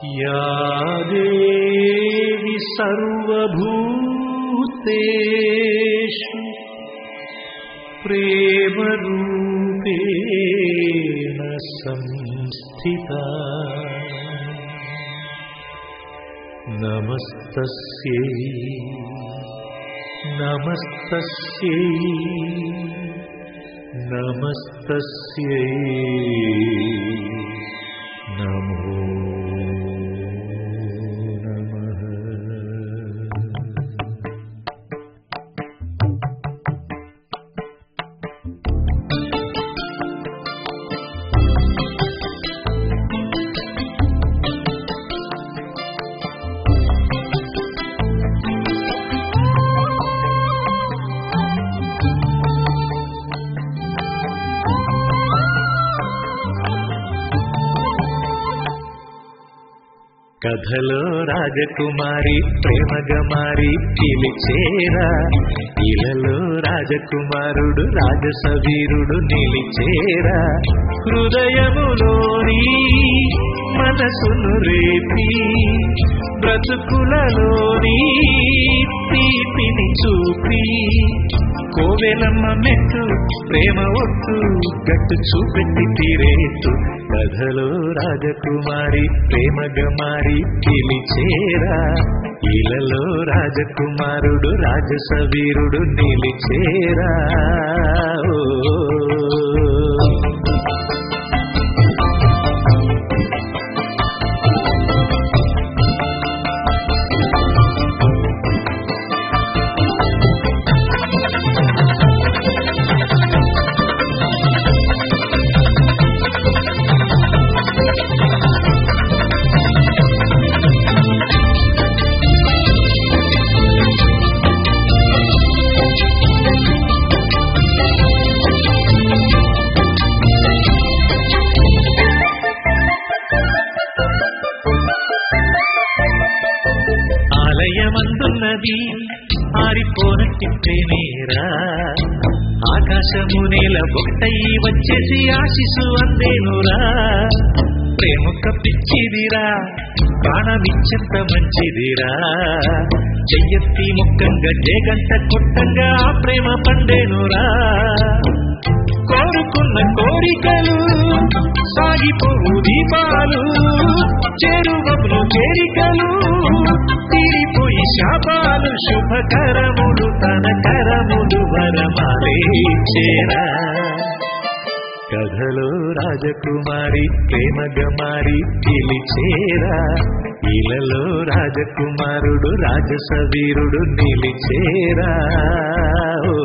या देवी सर्वभूतेषु प्रेमरूपेण संस्थिता नमस्तस्यै नमस्तस्यै नमस्तस्यै नमो नमः కథలో రాజకుమారి ప్రేమగా మారి పిలిచేరా ఇలలో రాజకుమారుడు రాజసవీరుడు నిలిచేరా హృదయములోని మనసును రేపి బ్రతుకులలోని తీపిని చూపి కోవెలమ్మ మెట్టు ప్రేమ ఒట్టు గట్టు చూపెట్టి తీరేట్టు కథలో రాజకుమారి ప్రేమగా మారి పిలిచేరా ఇలలో రాజకుమారుడు రాజసవీరుడు నిలిచేరా ఓ. ఆలయమందున్నది ఆరిపోనట్టి ప్రేమేరా ఆకాశము నేల ఒకటయి వచ్చేసి ఆశిసు అందేనురా ప్రేమొక్క పిచ్చిదిరా ప్రాణమిచ్చెంత మంచిదిరా చెయ్యెత్తి ముక్కంగా జేగంట కొట్టంగా ఆ ప్రేమ పండేనురా కోరుకున్న కోరికలు సాగిపోవు దీపాలు చేరువములు చేరికలు తీరిపోయి శాపాలు శుభకరములు తన కరములు వరమాలే చేరా కథలో రాజకుమారి ప్రేమగా మారి పిలిచేరా ఇలలో రాజకుమారుడు రాజసవీరుడు నిలిచేరా ఓ.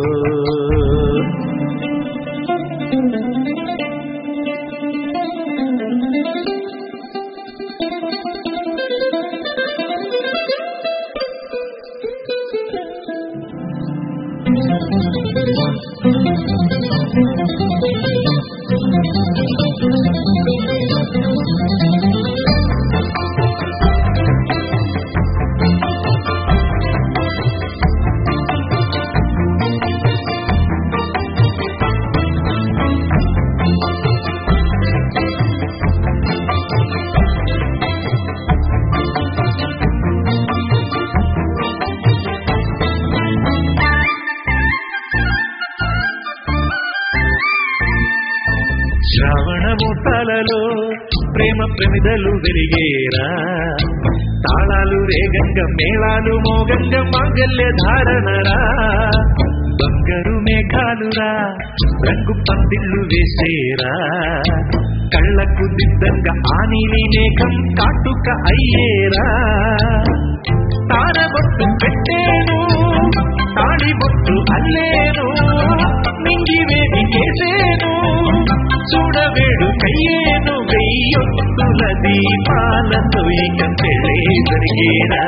శ్రావణము తలలో ప్రేమ ప్రమిదలు వెలిగేరా తాళాలు రేగంగ మేళాలు మోగంగ మాంగల్య ధారణరా బంగారు మేఘాలురా రంగు పందిళ్ళు వేసేరా కళ్ళకు దిద్దంగా ఆ నీలి మేఘం కాటుక అయ్యేరా తారబొట్టు పెట్టేను తాళిబొట్టు అల్లేను మింగివేది చేసేను చూడవేడు కయ్యేను వెయ్యొత్తుల దీపాలతో ఇక పెళ్ళే జరిగేరా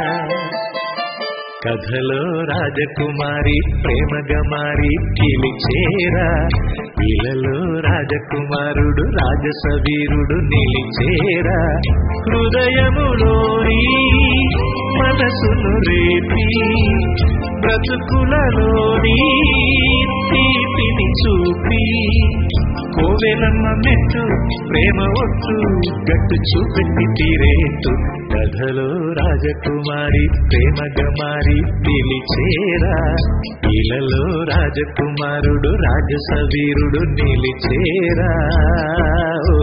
కథలో రాజకుమారి ప్రేమగా మారి పిలిచేరా ఇలలో రాజకుమారుడు రాజసవీరుడు నిలిచేరా హృదయములోని మనసును రేపి బ్రతుకులలోని తీపిని చూపి కోవెలమ్మ మెట్టు ప్రేమ ఒట్టు గట్టు చూపెట్టి తీరేట్టు కథలో రాజకుమారి ప్రేమగా మారి పిలిచేరా ఇలలో రాజకుమారుడు రాజసవీరుడు నిలిచేరా ఓ